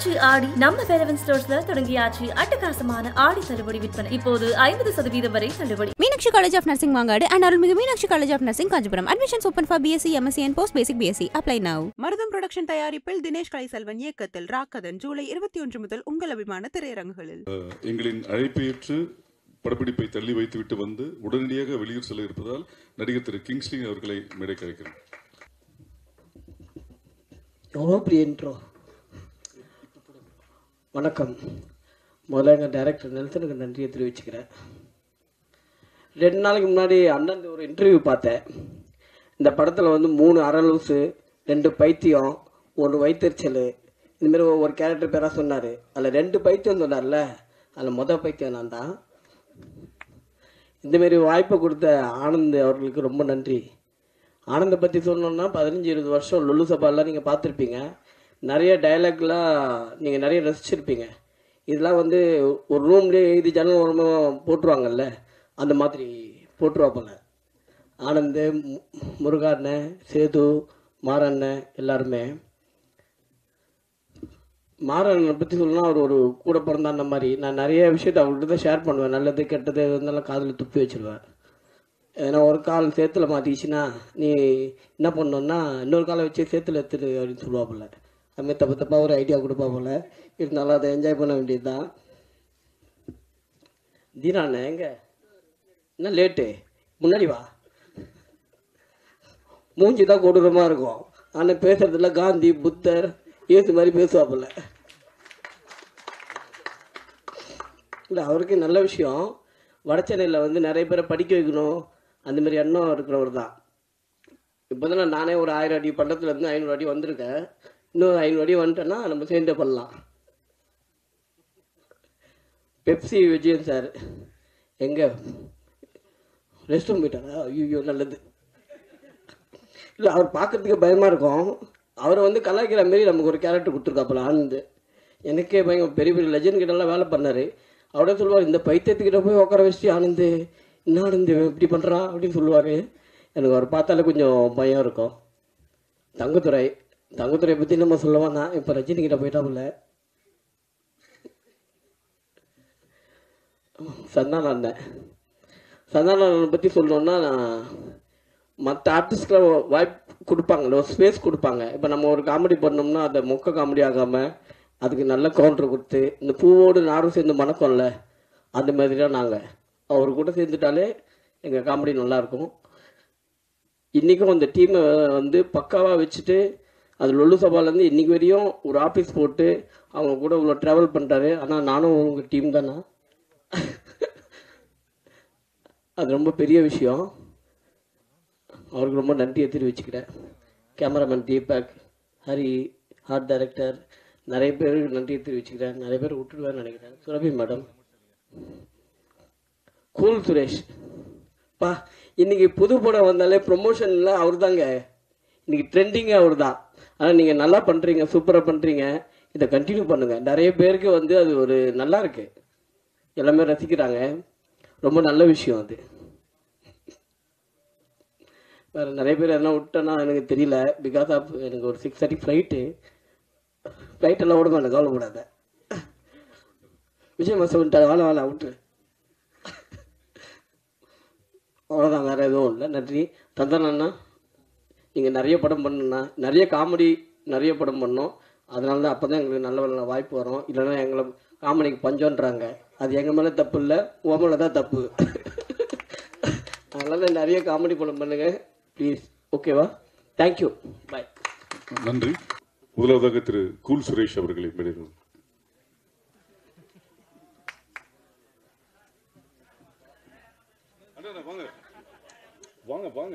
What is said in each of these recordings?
மீனாட்சி ஆடி நம்ம வேலவன் ஸ்டோர்ஸ்ல தொடங்கியாச்சு அட்டகாசமான ஆடி தள்ளுபடி விற்பனை இப்போது ஐம்பது சதவீதம் வரை தள்ளுபடி Meenakshi college of nursing Mangadu and அருள்மிகு Meenakshi college of nursing Kanchipuram admissions open for BSc MSc and post basic BSc apply now Marutham production தயாரிப்பில் தினேஷ் கலைசெல்வன் இயக்கத்தில் ராக்கதன் ஜூலை இருபத்தி ஒன்று முதல் உங்கள் அபிமான திரையரங்குகளில் எங்களின் அழைப்பை ஏற்று படப்பிடிப்பை தள்ளி வைத்துவிட்டு வந்து உடனடியாக வெளியூர் செல்ல இருப்பதால் நடிகர் திரு கிங்ஸ்லி அவர்களை மேடைக்கு அழைக்கிறேன் எவ்வளோ பெரிய இன்ட்ரோ வணக்கம் முதல்ல எங்கள் டைரக்டர் நெல்சனுக்கு நன்றியை தெரிவிச்சுக்கிறேன் ரெண்டு நாளைக்கு முன்னாடி அண்ணன் ஒரு இன்டர்வியூ பார்த்தேன் இந்த படத்தில் வந்து மூணு அரலூசு ரெண்டு பைத்தியம் ஒன்று வைத்தறிச்சல் இந்தமாரி ஒரு கேரக்டர் பேராக சொன்னார் அதில் ரெண்டு பைத்தியம் சொன்னார்ல அதில் மொதல் பைத்தியம் நான் தான் இந்தமாரி வாய்ப்பை கொடுத்த ஆனந்த் அவர்களுக்கு ரொம்ப நன்றி ஆனந்தை பற்றி சொல்லணும்னா பதினஞ்சு இருபது வருஷம் லுல்லு சபாலாம் நீங்கள் பார்த்துருப்பீங்க நிறைய டயலாக்லாம் நீங்கள் நிறைய ரசிச்சிருப்பீங்க இதெல்லாம் வந்து ஒரு ரூம்லேயே எழுதி ஜன்னல் ஓரமாக போட்டுருவாங்கல்ல அந்த மாதிரி போட்டுருவா போல ஆனந்த் மு- முருகா அண்ணன் சேது மாறண்ணன் எல்லாருமே மாறண்ணனை பற்றி சொல்லணும்னா அவர் ஒரு கூட பிறந்த அந்த மாதிரி நான் நிறைய விஷயத்தை அவர்கிட்ட தான் ஷேர் பண்ணுவேன் நல்லது கெட்டது இருந்தாலும் காதில் துப்பி வச்சிருவேன் ஏன்னா ஒரு கால் சேத்துல மாட்டிக்கிச்சுன்னா நீ என்ன பண்ணணும்னா இன்னொரு காலை வச்சு சேத்துல எடுத்துடு அப்படின்னு சொல்லுவாப்புல அதுமாதிரி தப்பு தப்பாக ஒரு ஐடியா கொடுப்பா போல இருந்தாலும் அதை என்ஜாய் பண்ண வேண்டியது தான் தீனாண்ணே எங்க என்ன லேட்டு முன்னாடி வா மூஞ்சி தான் கொடூரமாக இருக்கும் ஆனால் பேசுறதுல காந்தி புத்தர் இயேசு மாதிரி பேசுவாப்புல இல்லை அவருக்கு நல்ல விஷயம் வட சென்னையில் வந்து நிறைய பேரை படிக்க வைக்கணும் அந்த மாதிரி எண்ணம் இருக்கிறவர் தான் இப்போ தான் நானே ஒரு ஆயிரம் அடி பள்ளத்துல இருந்து ஐநூறு அடி வந்திருக்கேன் இன்னும் ஐநூறு அடி வந்துட்டேன்னா நம்ம சேர்ந்தே பண்ணலாம் பெப்சி விஜயன் சார் எங்க ரெஸ்ட் ரூம் போயிட்டாரா ஐயோ நல்லது இல்லை அவர் பார்க்கறதுக்கு பயமாக இருக்கும் அவரை வந்து கலாய்க்கிற மாரி நமக்கு ஒரு கேரக்டர் கொடுத்துருக்காப்புல ஆனந்த் எனக்கே பயங்கர பெரிய பெரிய லெஜண்ட் கிட்டலாம் வேலை பண்ணார் அவரே சொல்லுவார் இந்த பைத்தியத்துக்கிட்ட போய் உட்கார வச்சு ஆனந்த் என்ன ஆனந்த் இவன் இப்படி பண்ணுறான் அப்படின்னு சொல்லுவார் எனக்கு அவர் பார்த்தாலே கொஞ்சம் பயம் இருக்கும் தங்கத்துறை தங்கத்துறை பற்றி நம்ம சொல்ல வேணாம் இப்போ ரஜினி கிட்ட போயிட்டாப்புல சந்தான அண்ணன் சந்தான அண்ணனை பற்றி சொல்லணுன்னா நான் மற்ற ஆர்டிஸ்ட்லாம் வாய்ப்பு கொடுப்பாங்கல்ல ஒரு ஸ்பேஸ் கொடுப்பாங்க இப்போ நம்ம ஒரு காமெடி பண்ணோம்னா அதை மொக்க காமெடி ஆகாமல் அதுக்கு நல்ல கவுண்டர் கொடுத்து இந்த பூவோடு நாரும் சேர்ந்து மணக்கம்ல அந்த மாதிரி தான் நாங்கள் அவர் கூட சேர்ந்துட்டாலே எங்கள் காமெடி நல்லாயிருக்கும் இன்றைக்கும் அந்த டீமை வந்து பக்காவாக வச்சுட்டு அது லொல்லு சபாலேருந்து இன்றைக்கி வரையும் ஒரு ஆஃபீஸ் போட்டு அவங்க கூட இவ்வளோ ட்ராவல் பண்ணுறாரு ஆனால் நானும் உங்கள் டீம் தானா அது ரொம்ப பெரிய விஷயம் அவருக்கு ரொம்ப நன்றியை தெரிவிச்சுக்கிறேன் cameraman Deepak Hari art director நிறைய பேருக்கு நன்றியை தெரிவிச்சுக்கிறேன் நிறைய பேர் விட்டுடுவேன்னு நினைக்கிறேன் சுரபி மேடம் கூல் சுரேஷ் பா இன்னைக்கு புது படம் வந்தாலே ப்ரொமோஷன்ல அவர் தாங்க இன்னைக்கு ட்ரெண்டிங்கே அவர் தான் ஆனால் நீங்கள் நல்லா பண்ணுறீங்க சூப்பராக பண்ணுறீங்க இதை கண்டினியூ பண்ணுங்க நிறைய பேருக்கு வந்து அது ஒரு நல்லா இருக்கு எல்லாமே ரசிக்கிறாங்க ரொம்ப நல்ல விஷயம் அது வேறு நிறைய பேர் எதனா விட்டேன்னா எனக்கு தெரியல பிகாஸ் ஆஃப் எனக்கு ஒரு சிக்ஸ் தேர்ட்டி ஃப்ளைட்டு ஃப்ளைட்டெல்லாம் விட மாட்டேன் கவலைப்படாத விஜய் மாசம் விட்டாரு வாழ வாழ விட்டுரு அவ்வளோதான் வேறு எதுவும் இல்லை நன்றி தந்தனா நீங்கள் நிறைய படம் பண்ணணும்னா நிறைய காமெடி நிறைய படம் பண்ணோம் அதனால தான் அப்போ தான் எங்களுக்கு நல்ல நல்ல வாய்ப்பு வரும் இல்லைன்னா எங்களை காமெடிக்கு பஞ்சம்ன்றாங்க அது எங்கள் மேலே தப்பு இல்லை உன் மேலே தான் தப்பு அதனால் நிறைய காமெடி படம் பண்ணுங்க ப்ளீஸ் ஓகேவா தேங்க்யூ பாய் நன்றி முதலாவதாக திரு கூல் சுரேஷ் அவர்களை மேடையில் அண்ணா, அண்ணா, வாங்க வாங்க வாங்க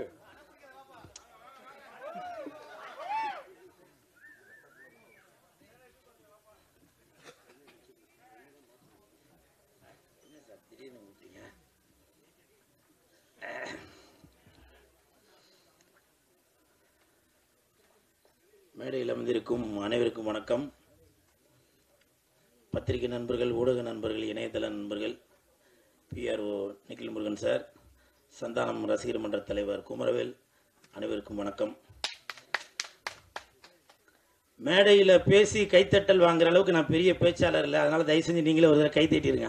மேடையில் அமர்ந்திருக்கும் அனைவருக்கும் வணக்கம் பத்திரிகை நண்பர்கள் ஊடக நண்பர்கள் இணையதள நண்பர்கள் பிஆர்ஓ நிখিல் முருகன் சார் சந்தானம் ரசிகர் மன்ற தலைவர் குமரவேல் அனைவருக்கும் வணக்கம் மேடையில் பேசி கைத்தட்டல் வாங்குற அளவுக்கு நான் பெரிய பேச்சாளர் இல்லை அதனால தயவு செஞ்சு நீங்களே ஒரு தடவை கை தட்டிடுங்க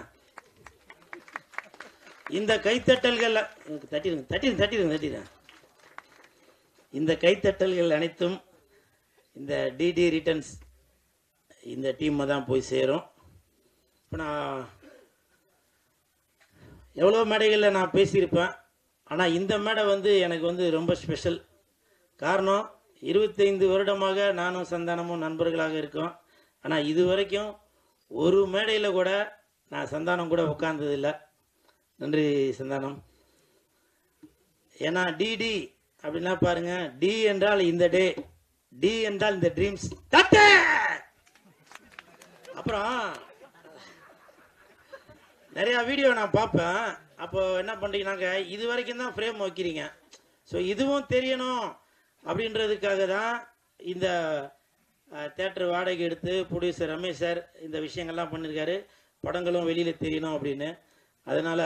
இந்த கைத்தட்டல்கள் தட்டிடுங்க தட்டிடுங்க தட்டிடுங்க தட்டிடுங்க இந்த கைத்தட்டல்கள் அனைத்தும் இந்த டிடி ரிட்டர்ன்ஸ் இந்த டீமை தான் போய் சேரும் இப்போ நான் எவ்வளோ மேடைகளில் நான் பேசியிருப்பேன் ஆனால் இந்த மேடை வந்து எனக்கு வந்து ரொம்ப ஸ்பெஷல் காரணம் இருபத்தைந்து வருடமாக நானும் சந்தானமும் நண்பர்களாக இருக்கோம் ஆனால் இது வரைக்கும் ஒரு மேடையில் கூட நான் சந்தானம் கூட உட்கார்ந்ததில்லை நன்றி சந்தானம் ஏன்னா டிடி அப்படின்னா பாருங்க டி என்றால் இந்த டே டி என்றால் இந்த ட்ரீம்ஸ் அப்புறம் நிறைய வீடியோ நான் பார்ப்பேன் அப்போ என்ன பண்றீங்கன்னாக்க இது வரைக்கும் தான் ஃப்ரேம் வைக்கிறீங்க ஸோ இதுவும் தெரியணும் அப்படின்றதுக்காக தான் இந்த தேட்டர் வாடகை எடுத்து ப்ரொடியூசர் ரமேஷ் சார் இந்த விஷயங்கள்லாம் பண்ணியிருக்காரு படங்களும் வெளியில் தெரியணும் அப்படின்னு அதனால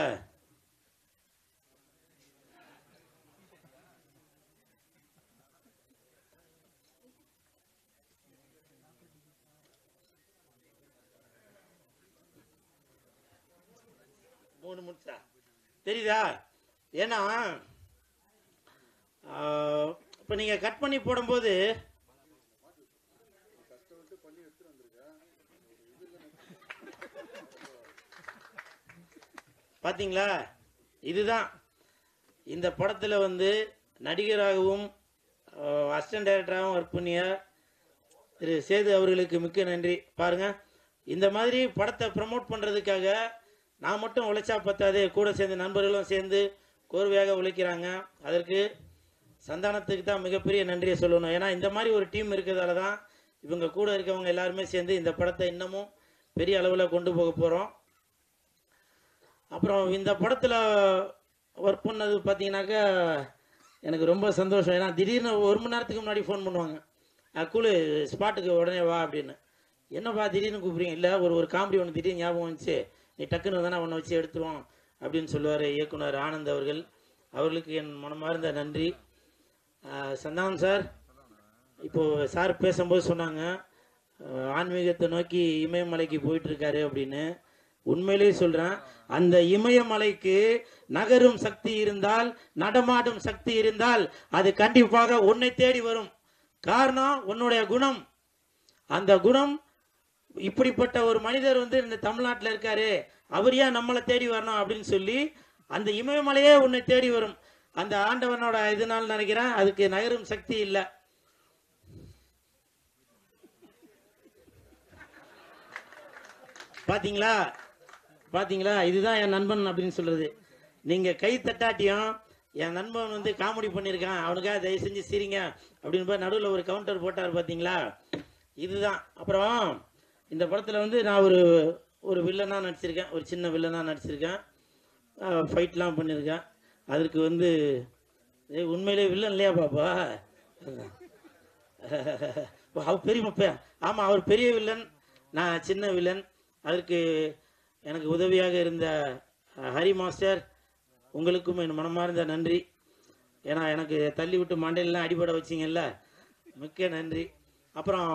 மூணு முடிச்சா தெரியுதா ஏன்னா இப்போ நீங்கள் கட் பண்ணி போடும்போது பாத்தீங்களா இதுதான் இந்த படத்தில் வந்து நடிகராகவும் அசிஸ்டன்ட் டைரக்டராகவும் ஒர்க் பண்ணிய திரு சேது அவர்களுக்கு மிக்க நன்றி பாருங்க இந்த மாதிரி படத்தை ப்ரமோட் பண்ணுறதுக்காக நான் மட்டும் உழைச்சா பத்தாது கூட சேர்ந்து நண்பர்களும் சேர்ந்து கோர்வையாக உழைக்கிறாங்க அதற்கு சந்தானத்துக்கு தான் மிகப்பெரிய நன்றியை சொல்லணும் ஏன்னா இந்த மாதிரி ஒரு டீம் இருக்கிறதால தான் இவங்க கூட இருக்கவங்க எல்லாருமே சேர்ந்து இந்த படத்தை இன்னமும் பெரிய அளவில் கொண்டு போக போகிறோம் அப்புறம் இந்த படத்தில் ஒர்க் பண்ணது பார்த்தீங்கன்னாக்கா எனக்கு ரொம்ப சந்தோஷம் ஏன்னா திடீர்னு ஒரு மணி நேரத்துக்கு முன்னாடி ஃபோன் பண்ணுவாங்க கூலு ஸ்பாட்டுக்கு உடனே வா அப்படின்னு என்னப்பா திடீர்னு கூப்பிடுறீங்க இல்லை ஒரு ஒரு காமெடி ஒன்று திடீர்னு ஞாபகம் வந்துச்சு நீ டக்குன்னு தானே ஒன்று வச்சு எடுத்துருவோம் அப்படின்னு சொல்லுவார் இயக்குனர் ஆனந்த் அவர்கள் அவர்களுக்கு என் மனமார்ந்த நன்றி ஆஹ் சந்தானம் சார் இப்போ சார் பேசும்போது சொன்னாங்க ஆஹ் ஆன்மீகத்தை நோக்கி இமயமலைக்கு போயிட்டு இருக்காரு அப்படின்னு உண்மையிலேயே சொல்றேன் அந்த இமயமலைக்கு நகரும் சக்தி இருந்தால் நடமாடும் சக்தி இருந்தால் அது கண்டிப்பாக உன்னை தேடி வரும் காரணம் உன்னுடைய குணம் அந்த குணம் இப்படிப்பட்ட ஒரு மனிதர் வந்து இந்த தமிழ்நாட்டில் இருக்காரு அவர் ஏன் நம்மளை தேடி வரணும் அப்படின்னு சொல்லி அந்த இமயமலையே உன்னை தேடி வரும் அந்த ஆண்டவனோட இதனால நினைக்கிறேன் அதுக்கு நகரும் சக்தி இல்லை பாத்தீங்களா பாத்தீங்களா இதுதான் என் நண்பன் அப்படின்னு சொல்றது நீங்க கை தட்டாட்டியும் என் நண்பன் வந்து காமெடி பண்ணியிருக்கான் அவனுக்காக தயவு செஞ்சு சிரிங்க அப்படின்னு போய் நடுவில் ஒரு கவுண்டர் போட்டார் பாத்தீங்களா இதுதான் அப்புறம் இந்த படத்துல வந்து நான் ஒரு ஒரு வில்லனா நடிச்சிருக்கேன் ஒரு சின்ன வில்லனா நடிச்சிருக்கேன் ஃபைட்லாம் பண்ணியிருக்கேன் அதற்கு வந்து ஏய், உண்மையிலே வில்லன் இல்லையா பாப்பா ஓ, அவர் பெரிய பையன் ஆமாம் அவர் பெரிய வில்லன் நான் சின்ன வில்லன் அதற்கு எனக்கு உதவியாக இருந்த அஹ், ஹரி மாஸ்டர் உங்களுக்கும் என் மனமார்ந்த நன்றி ஏன்னா எனக்கு தள்ளி விட்டு மண்டையிலாம் அடிபட வச்சிங்கல்ல மிக்க நன்றி அப்புறம்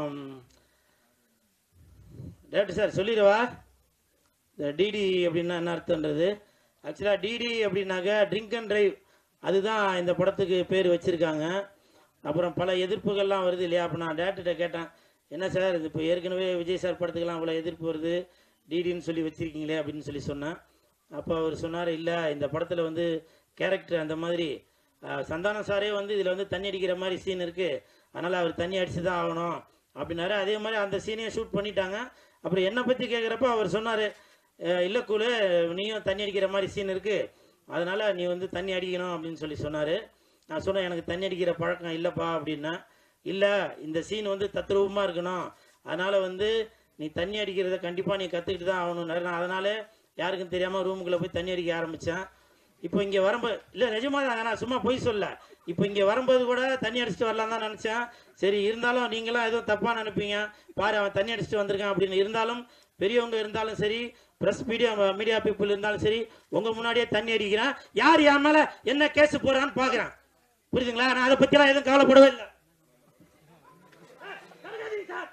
டேரக்டர் சார் சொல்லிடவா இந்த டிடி அப்படின்னா என்ன அர்த்தன்றது ஆக்சுவலாக டிடி அப்படின்னாக்க ட்ரிங்க் அண்ட் டிரைவ் அதுதான் இந்த படத்துக்கு பேர் வச்சுருக்காங்க அப்புறம் பல எதிர்ப்புகள்லாம் வருது இல்லையா அப்போ நான் டேரக்டர்கிட்ட கேட்டேன் என்ன சார் இது இப்போ ஏற்கனவே விஜய் சார் படத்துக்கெல்லாம் அவ்வளோ எதிர்ப்பு வருது டிடின்னு சொல்லி வச்சிருக்கீங்களே அப்படின்னு சொல்லி சொன்னேன் அப்போ அவர் சொன்னார் இல்லை இந்த படத்தில் வந்து கேரக்டர் அந்த மாதிரி அஹ், சந்தானம் சாரே வந்து இதில் வந்து தண்ணி அடிக்கிற மாதிரி சீன் இருக்குது அதனால் அவர் தண்ணி அடிச்சு தான் ஆகணும் அப்படின்னாரு அதே மாதிரி அந்த சீனையும் ஷூட் பண்ணிட்டாங்க அப்புறம் என்னை பற்றி கேட்குறப்ப அவர் சொன்னார் இல்லை கூலு நீயும் தண்ணி அடிக்கிற மாதிரி சீன் இருக்குது அதனால் நீ வந்து தண்ணி அடிக்கணும் அப்படின்னு சொல்லி சொன்னார் நான் சொன்னேன் எனக்கு தண்ணி அடிக்கிற பழக்கம் இல்லைப்பா அப்படின்னா இல்லை இந்த சீன் வந்து தத்ரூபமாக இருக்கணும் அதனால் வந்து நீ தண்ணி அடிக்கிறத கண்டிப்பாக நீ கற்றுக்கிட்டு தான் ஆகணும்னாரு நான் அதனால யாருக்கும் தெரியாமல் ரூமுக்குள்ளே போய் தண்ணி அடிக்க ஆரம்பித்தேன் இப்போ இங்கே வரும்போது இல்லை நிஜமா தான் நான் சும்மா பொய் சொல்ல இப்போ இங்கே வரும்போது கூட தண்ணி அடிச்சுட்டு வரலாம் தான் நினச்சேன் சரி இருந்தாலும் நீங்களாம் எதுவும் தப்பாக நினைப்பீங்க பாரு அவன் தண்ணி அடிச்சுட்டு வந்திருக்கான் அப்படின்னு இருந்தாலும் பெரியவங்க இருந்தாலும் சரி ப்ரெஸ் மீடியா மீடியா பீப்புள் இருந்தாலும் சரி உங்கள் முன்னாடியே தண்ணி அடிக்கிறேன் யார் என் மேலே என்ன கேஸ் போடுறான்னு பார்க்குறேன் புரியுதுங்களா நான் அதை பற்றிலாம் எதுவும் கவலைப்படவே இல்லை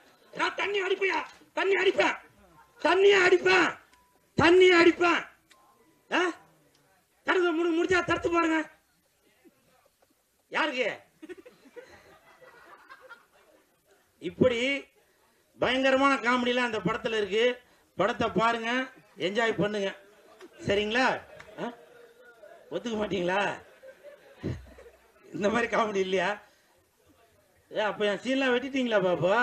தண்ணி அடிப்பியா தண்ணி அடிப்பேன் தண்ணி அடிப்பேன் தண்ணி அடிப்பேன் ஆ? தடுத்து முடி முடிச்சா தடுத்து பாருங்க யாருக்கு இப்படி பயங்கரமான காமெடிலாம் அந்த படத்துல இருக்கு படத்தை பாருங்க என்ஜாய் பண்ணுங்க சரிங்களா ஆ? ஒத்துக்க மாட்டீங்களா இந்த மாதிரி காமெடி இல்லையா ஏ அப்ப என் சீன்லாம் வெட்டிட்டீங்களா பாப்பா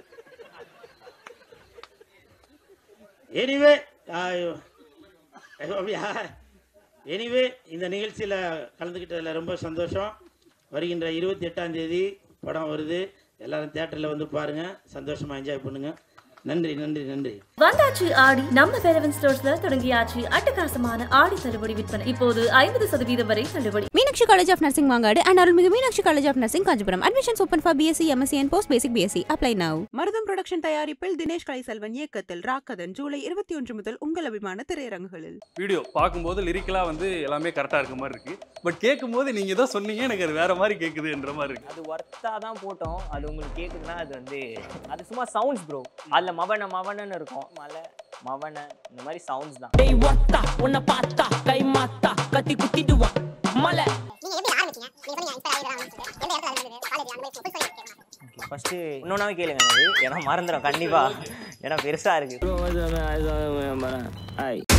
எனிவே அப்படியா எனிவே இந்த நிகழ்ச்சியில் கலந்துக்கிட்டதில் ரொம்ப சந்தோஷம் வருகின்ற இருபத்தி எட்டாம் தேதி படம் வருது எல்லாரும் தேட்டரில் வந்து பாருங்க சந்தோஷமா என்ஜாய் பண்ணுங்க நன்றி நன்றி நன்றி வந்தாச்சு ஆடி நம்ம வேலவன் ஸ்டோர்ஸ்ல தொடங்கியாச்சு அட்டகாசமான ஆடி தள்ளுபடி விற்பனை இப்போது ஐம்பது சதவீதம் வரை தள்ளுபடி Meenakshi college of nursing Mangadu and அருள்மிகு Meenakshi college of nursing Kanchipuram admissions open for BSc MSc and post basic BSc apply now Marutham production தயாரிப்பில் தினேஷ் கலைசெல்வன் இயக்கத்தில் ராக்கதன் ஜூலை இருபத்தி ஒன்று முதல் உங்கள் அபிமான திரையரங்குகளில் வீடியோ பார்க்கும்போது லிரிக்கலாக வந்து எல்லாமே கரெக்டாக இருக்க மாதிரி இருக்கு பட் கேட்கும்போது நீங்கள் ஏதோ சொன்னீங்க எனக்கு அது வேற மாதிரி கேட்குதுன்ற மாதிரி இருக்கு அது ஒர்த்தாக தான் போட்டோம் அது உங்களுக்கு கேட்குதுன்னா அது வந்து அது சும்மா சவுண்ட்ஸ் ப்ரோ அதில் மவன மவனன்னு இருக்கும் மலை மவன இந்த மாதிரி சவுண்ட்ஸ் தான் டேய் ஒர்த்தா உன்னை பார்த்தா கை மாத்தா கத்தி குத்திடுவான் மலை ஃபஸ்ட்டு இன்னொன்னாவே கேளுங்க எனக்கு ஏன்னா மறந்துடும் கண்டிப்பாக ஏன்னா பெருசாக இருக்குது ஐ